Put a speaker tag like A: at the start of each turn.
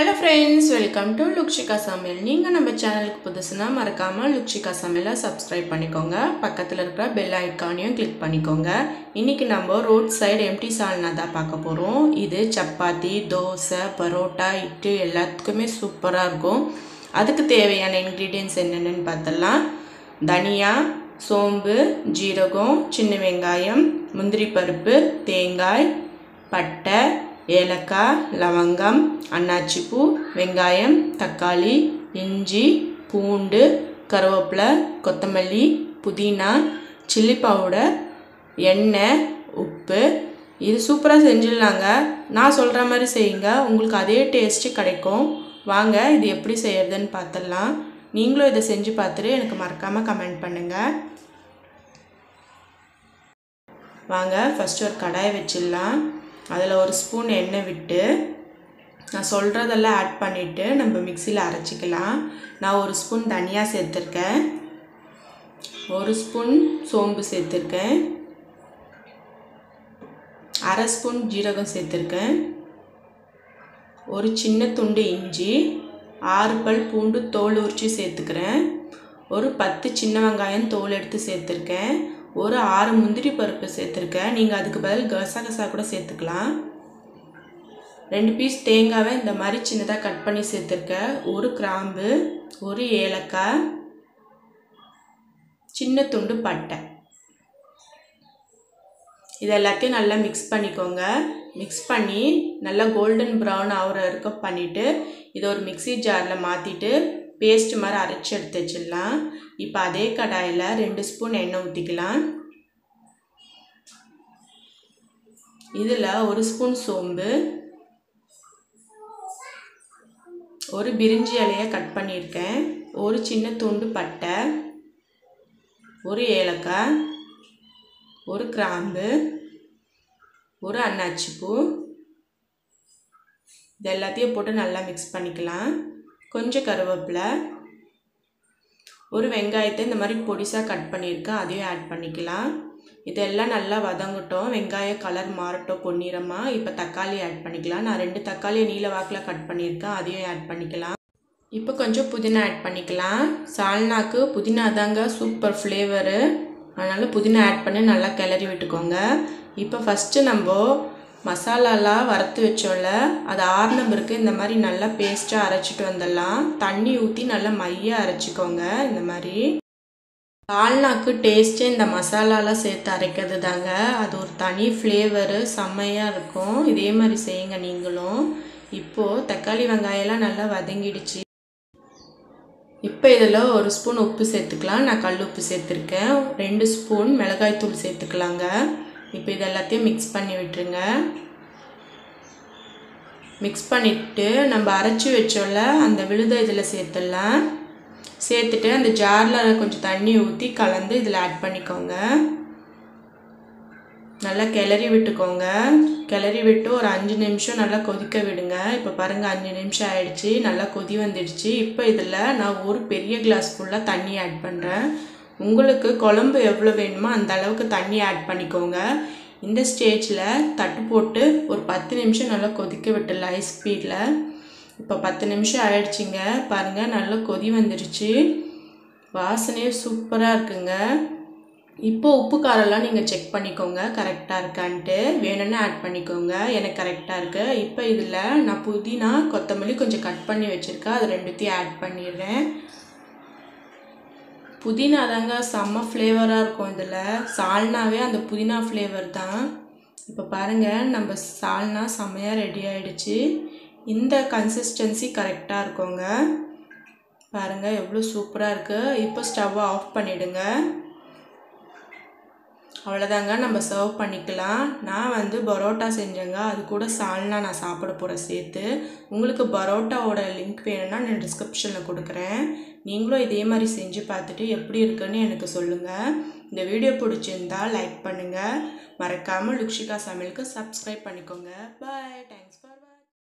A: hello friends welcome to Lukshika சமையல் நீங்கள் நம்ம சேனலுக்கு புதுசுனா மறக்காமல் லுக்ஷிகா சமையலை சப்ஸ்கிரைப் பண்ணிக்கோங்க பக்கத்தில் இருக்கிற பெல் ஐக்கானையும் கிளிக் பண்ணிக்கோங்க இன்றைக்கி நம்ம ரோட் சைடு எம்டி சால்னா தான் பார்க்க போகிறோம் இது சப்பாத்தி தோசை பரோட்டா இட்லி எல்லாத்துக்குமே சூப்பராக இருக்கும் அதுக்கு தேவையான இன்க்ரீடியன்ஸ் என்னென்னு பார்த்தலாம் தனியா சோம்பு ஜீரகம் சின்ன வெங்காயம் முந்திரி பருப்பு தேங்காய் பட்டை ஏலக்காய் லவங்கம் அன்னாச்சிப்பூ வெங்காயம் தக்காளி இஞ்சி பூண்டு கருவேப்பிலை கொத்தமல்லி புதினா சில்லி பவுடர் எண்ணெய் உப்பு இது சூப்பராக செஞ்சிடலாங்க நான் சொல்கிற மாதிரி செய்யுங்க உங்களுக்கு அதே டேஸ்ட்டு கிடைக்கும் வாங்க இது எப்படி செய்யறதுன்னு பார்த்துடலாம் நீங்களும் இதை செஞ்சு பார்த்துட்டு எனக்கு மறக்காமல் கமெண்ட் பண்ணுங்கள் வாங்க ஃபஸ்ட்டு ஒரு கடாய் வச்சிடலாம் அதில் ஒரு ஸ்பூன் எண்ணெய் விட்டு நான் சொல்கிறதெல்லாம் ஆட் பண்ணிவிட்டு நம்ம மிக்சியில் அரைச்சிக்கலாம் நான் ஒரு ஸ்பூன் தனியாக சேர்த்துருக்கேன் ஒரு ஸ்பூன் சோம்பு சேர்த்துருக்கேன் அரை ஸ்பூன் ஜீரகம் சேர்த்துருக்கேன் ஒரு சின்ன துண்டு இஞ்சி ஆறு பல் பூண்டு தோல் உரித்து சேர்த்துக்கிறேன் ஒரு பத்து சின்ன வெங்காயம் தோல் எடுத்து சேர்த்துருக்கேன் ஒரு ஆறு முந்திரி பருப்பு சேர்த்துருக்கேன் நீங்கள் அதுக்கு பதில் கசகசா கூட சேர்த்துக்கலாம் ரெண்டு பீஸ் தேங்காவை இந்த மாதிரி சின்னதாக கட் பண்ணி சேர்த்துருக்கேன் ஒரு கிராம்பு ஒரு ஏலக்காய் சின்ன துண்டு பட்டை இது எல்லாத்தையும் நல்லா மிக்ஸ் பண்ணிக்கோங்க மிக்ஸ் பண்ணி நல்லா கோல்டன் ப்ரௌன் ஆகிற வரைக்கும் பண்ணிவிட்டு இதை ஒரு மிக்சி ஜாரில் மாற்றிட்டு பேஸ்ட் மாதிரி அரைச்சி எடுத்து வச்சிடலாம் இப்போ அதே கடாயில் ரெண்டு ஸ்பூன் எண்ணெய் ஊற்றிக்கலாம் இதில் ஒரு ஸ்பூன் சோம்பு ஒரு பிரிஞ்சி இலையை கட் பண்ணியிருக்கேன் ஒரு சின்ன துண்டு பட்டை ஒரு ஏலக்காய் ஒரு கிராம்பு ஒரு அன்னாச்சிப்பூ இது எல்லாத்தையும் போட்டு நல்லா மிக்ஸ் பண்ணிக்கலாம் கொஞ்சம் கருவேப்பிலை ஒரு வெங்காயத்தை இந்த மாதிரி பொடிசாக கட் பண்ணியிருக்கேன் அதையும் ஆட் பண்ணிக்கலாம் இதெல்லாம் நல்லா வதங்கட்டும் வெங்காயம் கலர் மாறட்டும் பொன்னிறமாக இப்போ தக்காளி ஆட் பண்ணிக்கலாம் நான் ரெண்டு தக்காளியை நீல வாக்கில் கட் பண்ணியிருக்கேன் அதையும் ஆட் பண்ணிக்கலாம் இப்போ கொஞ்சம் புதினா ஆட் பண்ணிக்கலாம் சால்னாக்கு புதினா தாங்க சூப்பர் ஃப்ளேவரு அதனால் புதினா ஆட் பண்ணி நல்லா கிளறி விட்டுக்கோங்க இப்போ ஃபஸ்ட்டு நம்ம மசாலாலாம் வறுத்து வச்சோம்ல அது ஆறுன பிறகு இந்த மாதிரி நல்லா பேஸ்ட்டாக அரைச்சிட்டு வந்துடலாம் தண்ணி ஊற்றி நல்லா மையாக அரைச்சிக்கோங்க இந்த மாதிரி சால்னாக்கு டேஸ்ட்டே இந்த மசாலாலாம் சேர்த்து அரைக்கிறது தாங்க அது ஒரு தனி ஃப்ளேவரு செம்மையாக இருக்கும் இதே மாதிரி செய்யுங்க நீங்களும் இப்போது தக்காளி வெங்காயம்லாம் நல்லா வதங்கிடுச்சு இப்போ இதில் ஒரு ஸ்பூன் உப்பு சேர்த்துக்கலாம் நான் கல் உப்பு சேர்த்துருக்கேன் ரெண்டு ஸ்பூன் மிளகாய்த்தூள் சேர்த்துக்கலாங்க இப்போ இது எல்லாத்தையும் மிக்ஸ் பண்ணி விட்டுருங்க மிக்ஸ் பண்ணிவிட்டு நம்ம அரைச்சி வச்சோம்ல அந்த விழுதை இதில் சேர்த்துடலாம் சேர்த்துட்டு அந்த ஜாரில் கொஞ்சம் தண்ணி ஊற்றி கலந்து இதில் ஆட் பண்ணிக்கோங்க நல்லா கிளறி விட்டுக்கோங்க கிளறி விட்டு ஒரு அஞ்சு நிமிஷம் நல்லா கொதிக்க விடுங்க இப்போ பாருங்கள் அஞ்சு நிமிஷம் ஆயிடுச்சு நல்லா கொதி வந்துடுச்சு இப்போ இதில் நான் ஒரு பெரிய கிளாஸ் ஃபுல்லாக தண்ணி ஆட் பண்ணுறேன் உங்களுக்கு குழம்பு எவ்வளோ வேணுமோ அந்த அளவுக்கு தண்ணி ஆட் பண்ணிக்கோங்க இந்த ஸ்டேஜில் தட்டு போட்டு ஒரு பத்து நிமிஷம் நல்லா கொதிக்க விட்டுடலாம் ஹை ஸ்பீடில் இப்போ பத்து நிமிஷம் ஆயிடுச்சிங்க பாருங்கள் நல்லா கொதி வந்துடுச்சு வாசனையே சூப்பராக இருக்குங்க இப்போ உப்பு காரெல்லாம் நீங்கள் செக் பண்ணிக்கோங்க கரெக்டாக இருக்கான்ட்டு வேணும்னு ஆட் பண்ணிக்கோங்க எனக்கு கரெக்டாக இருக்குது இப்போ இதில் நான் புதினா கொத்தமல்லி கொஞ்சம் கட் பண்ணி வச்சுருக்கேன் அது ரெண்டுத்தையும் ஆட் பண்ணிடுறேன் புதினா தாங்க செம்ம ஃப்ளேவராக இருக்கும் இதில் சால்னாவே அந்த புதினா ஃப்ளேவர் தான் இப்போ பாருங்கள் நம்ம சால்னா செம்மையாக ரெடி ஆகிடுச்சு இந்த கன்சிஸ்டன்சி கரெக்டாக இருக்குங்க பாருங்கள் எவ்வளோ சூப்பராக இருக்குது இப்போ ஸ்டவ்வை ஆஃப் பண்ணிவிடுங்க அவ்வளோதாங்க நம்ம சர்வ் பண்ணிக்கலாம் நான் வந்து பரோட்டா செஞ்சேங்க அது கூட சால்னா நான் சாப்பிட போகிறேன் சேர்த்து உங்களுக்கு பரோட்டாவோட லிங்க் வேணும்னா நான் டிஸ்கிரிப்ஷனில் கொடுக்குறேன் நீங்களும் இதே மாதிரி செஞ்சு பார்த்துட்டு எப்படி இருக்குன்னு எனக்கு சொல்லுங்கள் இந்த வீடியோ பிடிச்சிருந்தா லைக் பண்ணுங்கள் மறக்காமல் லுக்ஷிகா சமையலுக்கு சப்ஸ்கிரைப் பண்ணிக்கோங்க பாய் தேங்க்ஸ்